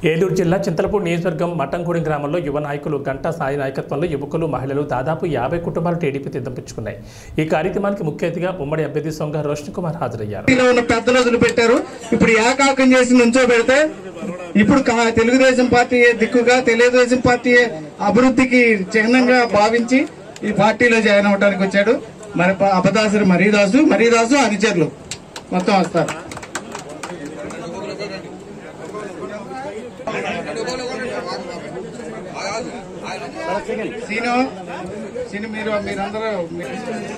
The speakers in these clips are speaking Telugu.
ఏలూరు జిల్లా చింతలపూడి నియోజకవర్గం మట్టంగూడెం గ్రామంలో యువ నాయకులు గంటా సాయి నాయకత్వంలో యువకులు మహిళలు దాదాపు యాభై కుటుంబాలు టీడీపీ తిద్దపించుకున్నాయి ఈ కార్యక్రమానికి ముఖ్య అతిథిగా ఉమ్మడి అభ్యర్థి సొంగ రోషన్ కుమార్ హాజరయ్యారు పార్టీలో ఉన్న పెద్దలు వదిలిపెట్టారు ఇప్పుడు ఏకాకం చేసి నుంచో పెడితే ఇప్పుడు కా- తెలుగుదేశం పార్టీ దిక్కుగా తెలుగుదేశం పార్టీ అభివృద్ధికి చిహ్నంగా భావించి ఈ పార్టీలో జాయిన్ అవడానికి వచ్చాడు మరి ప- అపదాసుడు మరీదాసు మరీదాసు అనుచరులు మొత్తం వస్తారు సీను సీను మీరు మీరందరూ మీ-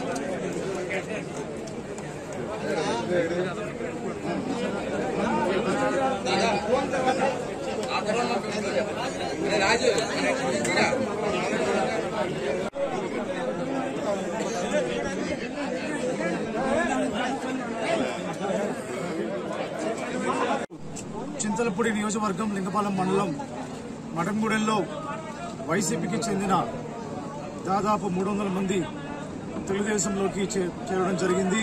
చింతలపూడి నియోజకవర్గం లింగపాలెం మండలం మఠంగూడెంలో వైసీపీకి చెందిన దాదాపు మూడు వందల మంది తెలుగుదేశంలోకి చే- చేరడం జరిగింది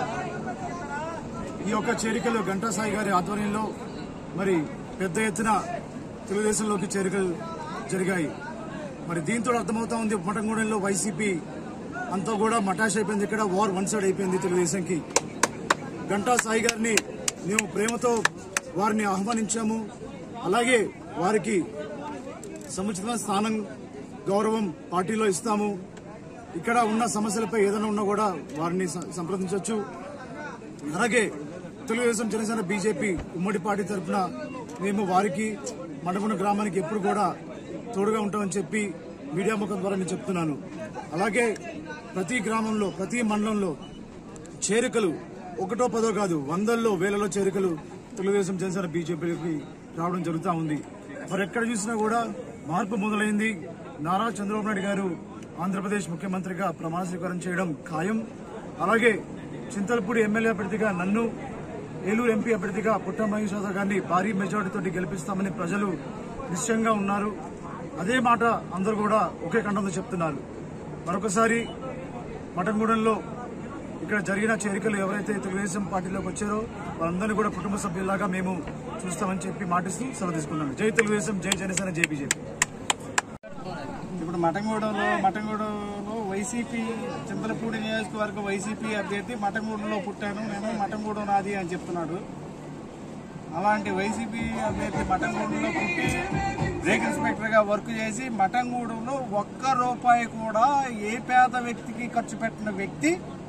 ఈ యొక్క చేరికలు ఘంటాసాయి గారి ఆధ్వర్యంలో మరి పెద్ద ఎత్తున తెలుగుదేశంలోకి చేరికలు జరిగాయి మరి దీంతో అర్థమవుతా ఉంది మఠంగూడెంలో వైసీపీ అంతా కూడా మటాష్ అయిపోయింది ఇక్కడ వార్ వన్ సైడ్ అయిపోయింది తెలుగుదేశంకి గంటా సాయి గారిని మేము ప్రేమతో వారిని ఆహ్వానించాము అలాగే వారికి సముచితమైన స్థానం గౌరవం పార్టీలో ఇస్తాము ఇక్కడ ఉన్న సమస్యలపై ఏదైనా ఉన్నా కూడా వారిని స- సంప్రదించవచ్చు అలాగే తెలుగుదేశం జనసేన బీజేపీ ఉమ్మడి పార్టీ తరఫున మేము వారికి మడగుండ గ్రామానికి ఎప్పుడు కూడా తోడుగా ఉంటామని చెప్పి మీడియా ముఖం ద్వారా నేను చెప్తున్నాను అలాగే ప్రతి గ్రామంలో ప్రతి మండలంలో చేరికలు ఒకటో పదో కాదు వందల్లో వేలలో చేరికలు తెలుగుదేశం జనసేన బీజేపీకి రావడం జరుగుతూ ఉంది మరి ఎక్కడ చూసినా కూడా మార్పు మొదలైంది నారా చంద్రబాబు నాయుడు గారు ఆంధ్రప్రదేశ్ ముఖ్యమంత్రిగా ప్రమాణ స్వీకారం చేయడం ఖాయం అలాగే చింతలపూడి ఎమ్మెల్యే అభ్యర్థిగా నన్ను ఏలూరు ఎంపీ అభ్యర్థిగా పుట్ట మహేష్ యాదవ్ గారిని భారీ మెజార్టీతో గెలిపిస్తామని ప్రజలు నిశ్చయంగా ఉన్నారు అదే మాట అందరూ కూడా ఒకే కండంతో చెప్తున్నారు మరొకసారి మటంగూడెంలో ఇక్కడ జరిగిన చేరికలు ఎవరైతే తెలుగుదేశం పార్టీలోకి వచ్చారో వాళ్ళందరినీ కూడా కుటుంబ సభ్యులాగా మేము చూస్తామని చెప్పి మాటిస్తూ సెలవు తీసుకున్నాను జై తెలుగుదేశం జై జనసేన జై బీజేపీ ఇప్పుడు మటంగూడెంలో మటంగూడెంలో వైసీపీ చింతలపూడి నియోజకవర్గ వైసీపీ అభ్యర్థి మటంగూడెంలో పుట్టాను నేను మటంగూడెం నాది అని చెప్తున్నాడు అలాంటి వైసీపీ అభ్యర్థి మటంగూడెంలో పుట్టి బ్రేక్ ఇన్స్పెక్టర్ గా వర్క్ చేసి మటంగూడెంలో ఒక్క రూపాయి కూడా ఏ పేద వ్యక్తికి ఖర్చు పెట్టిన వ్యక్తి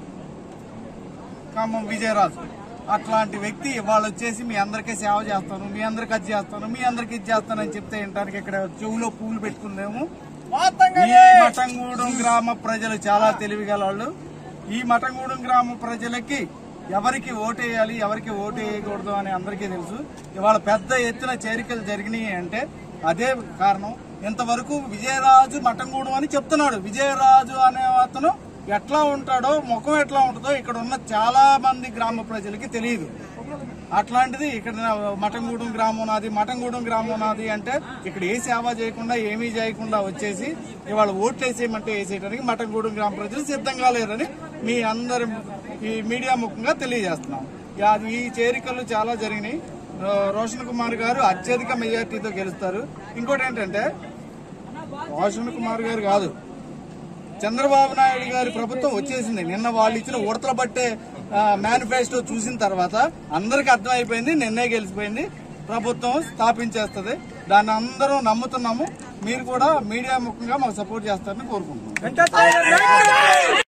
ఖమ్మం విజయరాజు అట్లాంటి వ్యక్తి ఇవాళ వచ్చేసి మీ అందరికీ సేవ చేస్తాను మీ అందరికి అది చేస్తాను మీ అందరికి ఇది చేస్తాను అని చెప్తే వినడానికి ఇక్కడ చెవులో పూలు పెట్టుకున్నాము ఈ మటంగూడెం గ్రామ ప్రజలు చాలా తెలివిగల వాళ్ళు ఈ మటంగూడెం గ్రామ ప్రజలకి ఎవరికి ఓటేయాలి ఎవరికి ఓటు వేయకూడదు అని అందరికీ తెలుసు ఇవాళ పెద్ద ఎత్తున చేరికలు జరిగినాయి అంటే అదే కారణం ఇంతవరకు విజయరాజు మటంగూడెం అని చెప్తున్నాడు విజయరాజు అనే అతను ఎట్లా ఉంటాడో ముఖం ఎట్లా ఉంటుందో ఇక్కడ ఉన్న చాలా మంది గ్రామ ప్రజలకి తెలియదు అట్లాంటిది ఇక్కడ నా మటంగూడెం గ్రామం నాది మటంగూడెం గ్రామం నాది అంటే ఇక్కడ ఏ సేవ చేయకుండా ఏమీ చేయకుండా వచ్చేసి ఇవాళ ఓట్లు వేసేయమంటే వేసేయడానికి మటంగూడెం గ్రామ ప్రజలు సిద్ధంగా లేరని మీ అందరి ఈ మీడియా ముఖంగా తెలియజేస్తున్నాం యా- ఈ చేరికలు చాలా జరిగినాయి ఆ, రోషన్ కుమార్ గారు అత్యధిక మెజార్టీతో గెలుస్తారు ఇంకోటి ఏంటంటే రోషన్ కుమార్ గారు కాదు చంద్రబాబు నాయుడు గారి ప్రభుత్వం వచ్చేసింది నిన్న వాళ్ళు ఇచ్చిన ఉడతల బట్టే మేనిఫెస్టో చూసిన తర్వాత అందరికి అర్థమైపోయింది నిన్నే గెలిచిపోయింది ప్రభుత్వం స్థాపించేస్తుంది దాన్ని అందరం నమ్ముతున్నాము మీరు కూడా మీడియా ముఖంగా మాకు సపోర్ట్ చేస్తారని కోరుకుంటున్నాం